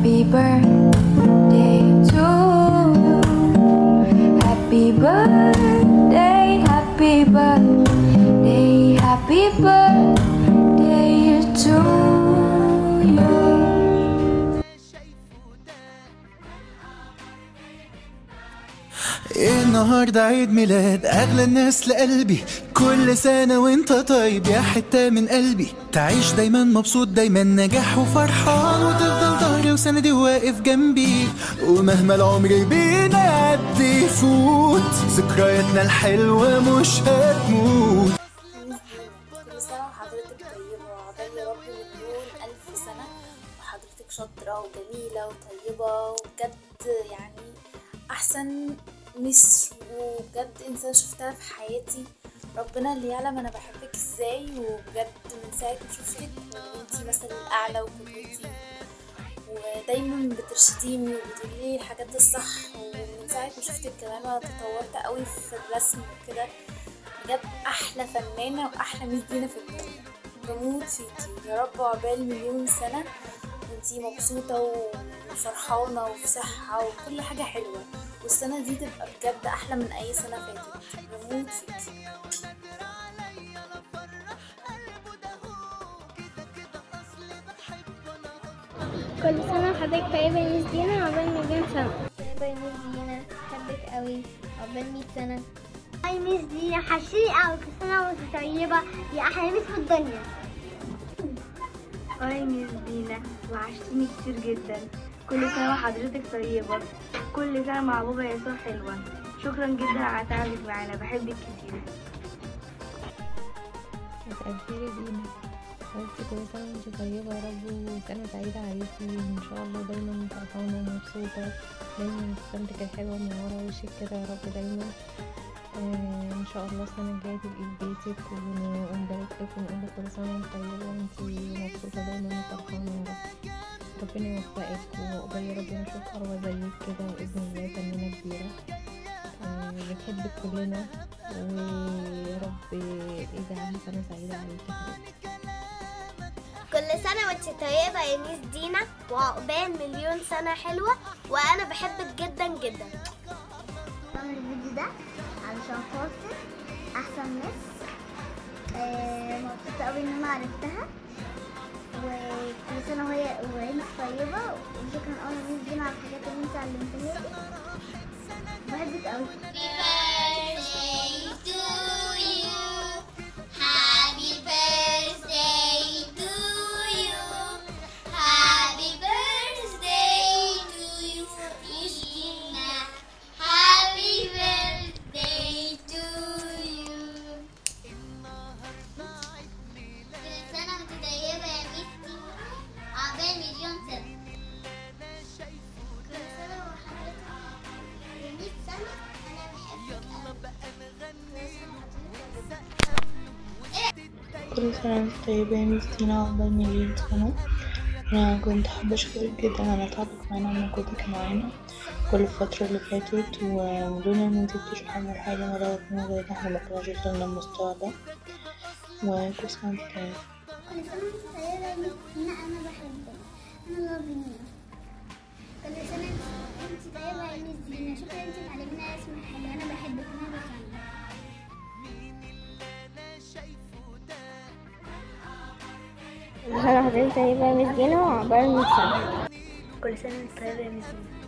Happy birthday to you. Happy birthday, happy birthday, happy birthday to you. النهاردة عيد ميلاد أغلى الناس لقلبي كل سنة وانت طيب يا حتة من قلبي تعيش دايما مبسوط دايما نجاح وفرحان وتفضل ظهري وسندي واقف جنبي ومهما العمر بينعدي يفوت ذكرياتنا الحلوة مش هتموت كل سنة وحضرتك طيبة وعقبال يا رب مليون ألف سنة وحضرتك شاطرة وجميلة وطيبة وبجد يعني أحسن مس وبجد إنسان شفتها في حياتي ربنا اللي يعلم أنا بحبك إزاي وبجد من ساعة ما شفتك وانتي مثلي الأعلى وقدوتي ودايما بترشديني وبتقولي لي الحاجات الصح ومن ساعة ما شفتك كمان أنا تطورت قوي في الرسم وكده بجد احلى فنانه واحلى ميس دينا في الدنيا بموت فيكي يا رب عقبال مليون سنه وانتي مبسوطه وفرحانه وفي صحه وكل حاجه حلوه والسنه دي تبقى بجد احلى من اي سنه فاتت بموت فيكي كل سنة وحضرتك طيبة يا ميس دينا عقبال مليون سنة طيبة يا ميس دينا بحبك قوي عقبال 100 سنة هاي ميس دينا حشيقة وكل سنة وانت طيبة يا أحلى ميس في الدنيا هاي ميس دينا وحشتيني كتير جدا كل سنة وحضرتك طيبة كل سنة مع بابا يسوع حلوة شكرا جدا على تعبك معانا بحبك كتير مساء الخير يا دينا حبيبتي كل سنة وانتي طيبة يا رب وسنة سعيدة عليكي وإن شاء الله دايما فرحانة ومبسوطة دايما ابتسامتك الحلوة من ورا وشك كده يا رب دايما آه إن شاء الله السنة الجاية تبقي في بيتك ون- ونبارك لك ونقول لك كل سنة وانتي طيبة وانتي مبسوطة دايما وفرحانة يا رب ربنا يوفقك وعقبال يا رب نشوف أروى زيك كده بإذن الله فنانة كبيرة آه، بنحبك كلنا ويا رب اجعلها سنة سعيدة عليكي يا حبيبتي كل سنة وانت طيبة يا ميس دينا وعقبال مليون سنة حلوة وأنا بحبك جدا جدا بعمل الفيديو ده علشان خاطر أحسن مس آه، مبسوطة قوي إن أنا عرفتها وكل سنة وهي وانت طيبة وشكرا قوي يا ميس دينا على الحاجات اللي انت علمتها لي بحبك قوي عقبال مليون سنة كل سنة وحضرتك يا 100 سنة أنا بحبك كل سنة وانت طيبة يا ميس دينا عقبال مليون سنة أنا كنت حابة أشكرك جدا على تعبك معانا ومجهودك معانا كل الفترة اللي فاتت ولولا إن انتي بتشرحي لنا الحاجة مرة واتنين وتلاتة احنا مكناش وصلنا للمستوى ده وكل سنة وانت طيبة كل سنة وانت طيبة يا ميس دينا أنا بحبك أنا لاف يو كل سنة انت طيبة يا ميس دينا شكرا انت معلمنا اسم الحلو أنا بحبك أنا بفهمك كل سنة وحضرتك طيبة يا ميس دينا وعقبال 100 سنة كل سنة وانت طيبة يا ميس دينا